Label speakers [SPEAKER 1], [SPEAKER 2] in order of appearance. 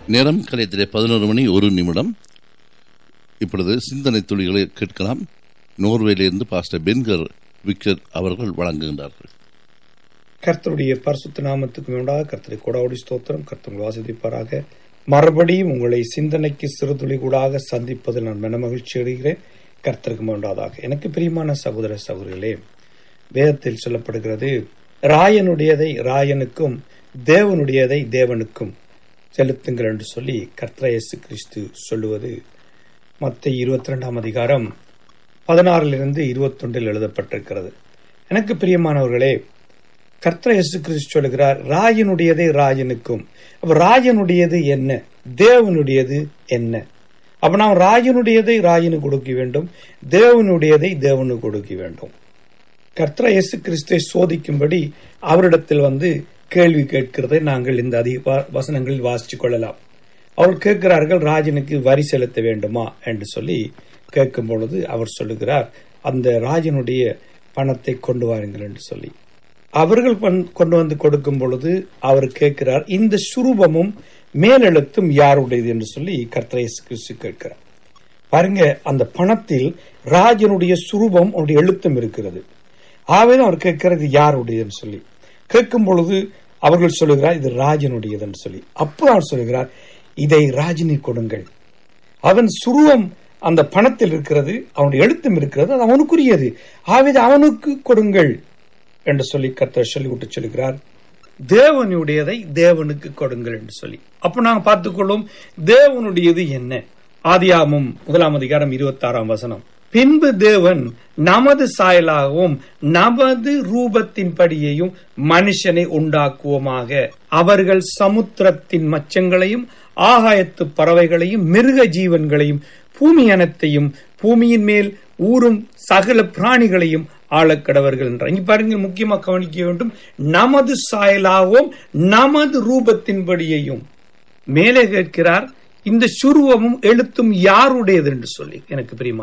[SPEAKER 1] நேரம் கலையத்திலே பதினோரு மணி ஒரு நிமிடம் இப்பொழுது சிந்தனை துளிகளை கேட்கலாம் நோர்வேலிருந்து பாஸ்டர் பென்கர் விக்டர் அவர்கள் வழங்குகின்றார்கள்
[SPEAKER 2] கர்த்தருடைய பரிசுத்த நாமத்துக்கு உண்டாக கர்த்தரை கொடாவுடி ஸ்தோத்திரம் கர்த்தர் வாசிப்பாராக மறுபடியும் உங்களை சிந்தனைக்கு சிறுதுளி கூடாக சந்திப்பதில் நான் மன மகிழ்ச்சி அடைகிறேன் கர்த்தருக்கு உண்டாதாக எனக்கு பிரியமான சகோதர சகோதரிகளே வேதத்தில் சொல்லப்படுகிறது ராயனுடையதை ராயனுக்கும் தேவனுடையதை தேவனுக்கும் செலுத்துங்கள் என்று சொல்லி கர்த்தர் இயேசு கிறிஸ்து சொல்லுவது மத்த இருபத்தி ரெண்டாம் அதிகாரம் பதினாறிலிருந்து இருபத்தொன்றில் எழுதப்பட்டிருக்கிறது எனக்கு பிரியமானவர்களே கர்த்தர் இயேசு கிறிஸ்து சொல்லுகிறார் ராயனுடையதை ராயனுக்கும் அப்ப ராயனுடையது என்ன தேவனுடையது என்ன அப்ப நாம் ராயனுடையதை ராயனு கொடுக்க வேண்டும் தேவனுடையதை தேவனு கொடுக்க வேண்டும் கர்த்தர் இயேசு கிறிஸ்துவை சோதிக்கும்படி அவரிடத்தில் வந்து கேள்வி கேட்கிறதை நாங்கள் இந்த அதிக வசனங்களில் வாசித்துக் கொள்ளலாம் அவர் கேட்கிறார்கள் ராஜனுக்கு வரி செலுத்த வேண்டுமா என்று சொல்லி கேட்கும் பொழுது அவர் சொல்லுகிறார் அந்த ராஜனுடைய பணத்தை கொண்டு வாருங்கள் என்று சொல்லி அவர்கள் கொண்டு வந்து கொடுக்கும் பொழுது அவர் கேட்கிறார் இந்த சுரூபமும் மேலெழுத்தும் யாருடையது என்று சொல்லி கர்த்தரேசு கிறிஸ்து கேட்கிறார் பாருங்க அந்த பணத்தில் ராஜனுடைய சுரூபம் அவருடைய எழுத்தும் இருக்கிறது ஆவேதான் அவர் கேட்கிறது யாருடையதுன்னு சொல்லி கேட்கும் பொழுது அவர்கள் சொல்லுகிறார் இது ராஜனுடையது என்று சொல்லி அப்போ அவர் சொல்லுகிறார் இதை ராஜினி கொடுங்கள் அவன் சுருவம் அந்த பணத்தில் இருக்கிறது அவனுடைய எழுத்தும் இருக்கிறது அது அவனுக்குரியது ஆவித அவனுக்கு கொடுங்கள் என்று சொல்லி கர்த்தர் சொல்லிவிட்டு சொல்லுகிறார் தேவனுடையதை தேவனுக்கு கொடுங்கள் என்று சொல்லி அப்ப நாங்க பார்த்துக்கொள்ளும் தேவனுடையது என்ன ஆதியாமும் முதலாம் அதிகாரம் இருபத்தி ஆறாம் வசனம் பின்பு தேவன் நமது சாயலாகவும் நமது ரூபத்தின்படியையும் மனுஷனை உண்டாக்குவோமாக அவர்கள் சமுத்திரத்தின் மச்சங்களையும் ஆகாயத்து பறவைகளையும் மிருக ஜீவன்களையும் பூமி அனத்தையும் பூமியின் மேல் ஊறும் சகல பிராணிகளையும் ஆளக்கடவர்கள் என்றார் இங்க பாருங்க முக்கியமா கவனிக்க வேண்டும் நமது சாயலாகவும் நமது ரூபத்தின்படியையும் மேலே கேட்கிறார் இந்த சுருவமும் எழுத்தும் யாருடையது என்று சொல்லி எனக்கு பிரியமா